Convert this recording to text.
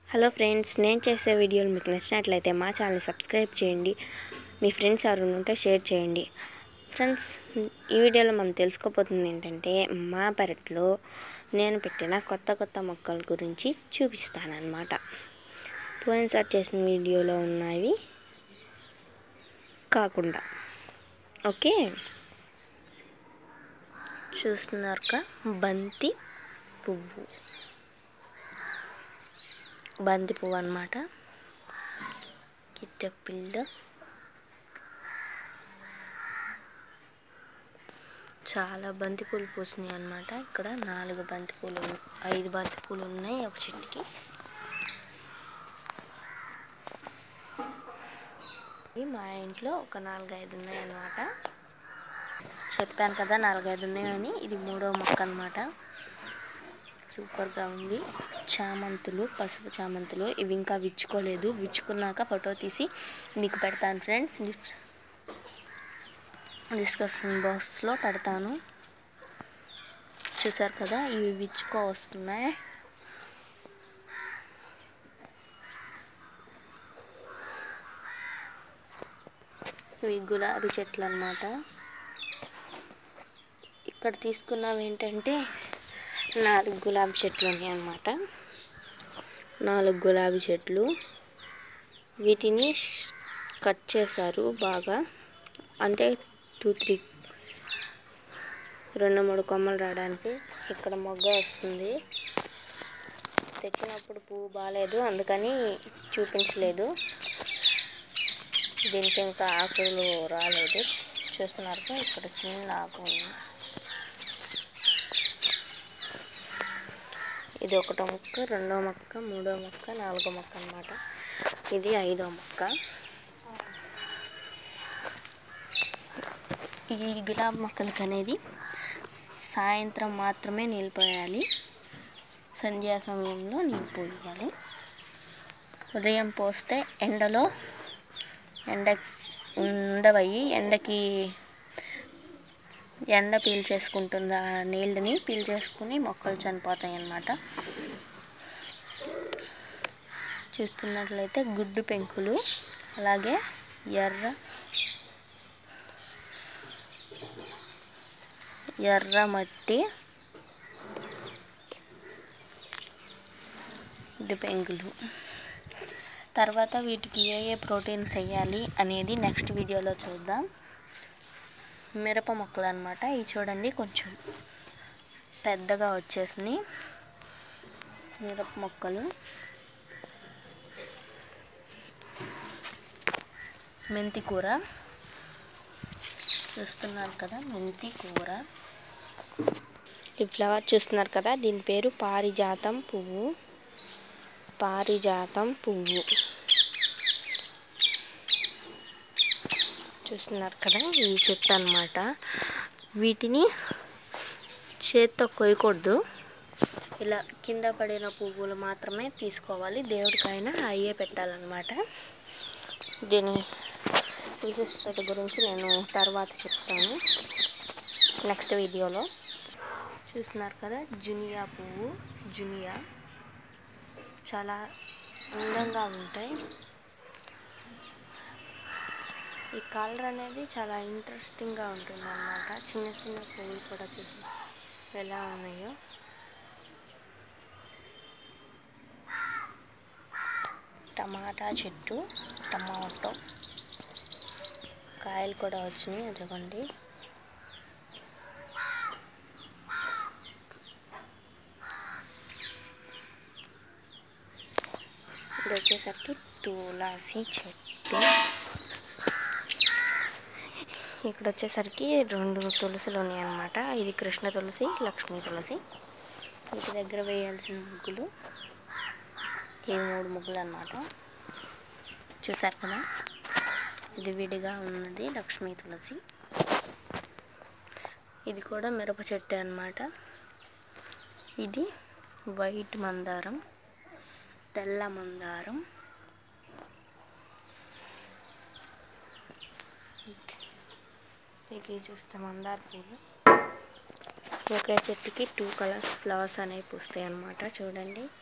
hello friends నేను చేసే వీడియోలు మీకు నచ్చినట్లయితే మా ఛానల్ సబ్స్క్రైబ్ చేయండి మీ ఫ్రెండ్స్ ఎవరైనా ఉంటే షేర్ చేయండి ఫ్రెండ్స్ ఈ వీడియోలో మనం తెలుసుకోబోతుంది ఏంటంటే మా పెరట్లో నేను పెట్టిన కొత్త కొత్త మొక్కల గురించి చూపిస్తానన్నమాట పోయినసారి చేసిన వీడియోలో ఉన్నవి కాకుండా ఓకే చూస్తున్నారుగా బంతి పువ్వు బంతి పువ్వు అనమాట కిట్టపిల్ల చాలా బంతి పూలు పూసినాయి అనమాట ఇక్కడ నాలుగు బంతి పూలు ఉన్- ఐదు బంతి పూలు ఉన్నాయి ఒక చెట్టుకి ఇవి మా ఇంట్లో ఒక నాలుగైదు ఉన్నాయి అన్నమాట చెప్పాను కదా నాలుగైదు ఉన్నాయని ఇది మూడో మొక్క అనమాట సూపర్గా ఉంది చామంతులు పసుపు చామంతులు ఇవి ఇంకా విచ్చుకోలేదు విచ్చుకున్నాక ఫోటో తీసి మీకు పెడతాను ఫ్రెండ్స్ డిస్క్రిప్షన్ బాక్స్లో పెడతాను చూసారు కదా ఇవి విచ్చుకో వస్తున్నాయి ఇవి గులాబీ చెట్లు అన్నమాట ఇక్కడ తీసుకున్నవి ఏంటంటే నాలుగు గులాబీ చెట్లు ఉన్నాయి అన్నమాట నాలుగు గులాబీ చెట్లు వీటిని ష్- కట్ చేశారు బాగా అంటే టూ త్రీ రెండు మూడు కొమ్మలు రావడానికి ఇక్కడ మొగ్గ వస్తుంది తెచ్చినప్పుడు పువ్వు బాగాలేదు అందుకని చూపించలేదు దీనికి ఇంకా ఆకులు రాలేదు చూస్తున్నారు కదా, ఇక్కడ చిన్న ఆకు ఉంది ఇది ఒకటో మొక్క రెండో మొక్క మూడో మొక్క నాలుగో మొక్క అన్నమాట ఇది ఐదో మొక్క ఈ గులాబీ మొక్కలకి అనేది సాయంత్రం మాత్రమే నీళ్ళు పోయాలి సంధ్యా సమయంలో నీళ్ళు పోయాలి ఉదయం పోస్తే ఎండలో ఎండ ఉండవయి ఎండకి ఎండ పీల్చేసుకుంటుంది ఆ నీళ్ళని పీల్చేసుకుని మొక్కలు చనిపోతాయి అన్నమాట చూస్తున్నట్లయితే గుడ్డు పెంకులు అలాగే ఎర్ర ఎర్ర మట్టి గుడ్డు పెంకులు తర్వాత వీటికి ఏ ఏ ప్రోటీన్స్ వేయాలి అనేది నెక్స్ట్ వీడియోలో చూద్దాం మిరప మొక్కలు అనమాట ఇవి చూడండి కొంచెం పెద్దగా వచ్చేసినాయి మిరప మొక్కలు మెంతి కూర చూస్తున్నారు కదా మెంతి కూర ఈ ఫ్లవర్ చూస్తున్నారు కదా దీని పేరు పారిజాతం పువ్వు పారిజాతం పువ్వు చూస్తున్నారు కదా ఈ చెట్టు అన్నమాట వీటిని చేత్తో కొయ్యకూడదు ఇలా కింద పడిన పువ్వులు మాత్రమే తీసుకోవాలి దేవుడికైనా అయ్యే పెట్టాలన్నమాట దీని విశిష్టత గురించి నేను తర్వాత చెప్తాను నెక్స్ట్ వీడియోలో చూస్తున్నారు కదా జునియా పువ్వు జునియా చాలా అందంగా ఉంటాయి ఈ కలర్ అనేది చాలా ఇంట్రెస్టింగ్గా ఉంటుంది అన్నమాట చిన్న చిన్న పువ్వులు కూడా చూసి ఎలా ఉన్నాయో టమాటా చెట్టు టమాటో కాయలు కూడా వచ్చినాయి అదిగోండి ఇది వచ్చేసరికి తులసి చెట్టు ఇక్కడ వచ్చేసరికి రెండు తులసులు ఉన్నాయి అన్నమాట ఇది కృష్ణ తులసి లక్ష్మీ తులసి వీటి దగ్గర వేయాల్సిన ముగ్గులు ఈ మూడు ముగ్గులు అన్నమాట చూసారు కదా ఇది విడిగా ఉన్నది లక్ష్మీ తులసి ఇది కూడా మిరప చెట్టు అన్నమాట ఇది వైట్ మందారం తెల్ల మందారం ఇక చూస్తే మందార పూలు ఒకే చెట్టుకి టూ కలర్స్ ఫ్లవర్స్ అనేవి పూస్తాయి అన్నమాట చూడండి